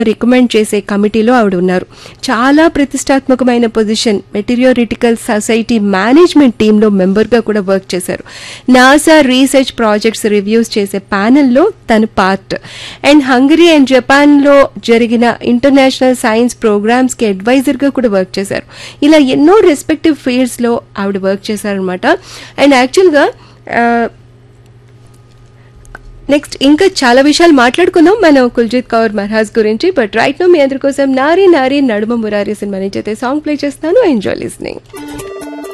recommend చేసే కమిటీలో ఆవిడ ఉన్నారు చాలా ప్రతిష్టాత్మకమైన పొజిషన్ మెటీరియోరిటికల్ సొసైటీ మేనేజ్మెంట్ టీంలో మెంబర్గా కూడా వర్క్ చేశారు నాసా రీసెర్చ్ ప్రాజెక్ట్స్ రివ్యూస్ చేసే ప్యానెల్లో తను పార్ట్ అండ్ హంగరీ అండ్ జపాన్లో జరిగిన ఇంటర్నేషనల్ సైన్స్ ప్రోగ్రామ్స్కి అడ్వైజర్గా కూడా వర్క్ చేశారు ఇలా ఎన్నో రెస్పెక్టివ్ ఫీల్డ్స్లో ఆవిడ వర్క్ చేశారనమాట అండ్ యాక్చువల్గా నెక్స్ట్ ఇంకా చాలా విషయాలు మాట్లాడుకుందాం మనం కుల్జిత్ కౌర్ మహారాజ్ గురించి బట్ రైట్ నో మీ అందరి కోసం నారీ నారీ నడుమ మురారి సినిమా నుంచి అయితే సాంగ్ ప్లే చేస్తాను ఎంజాయ్ లిస్నింగ్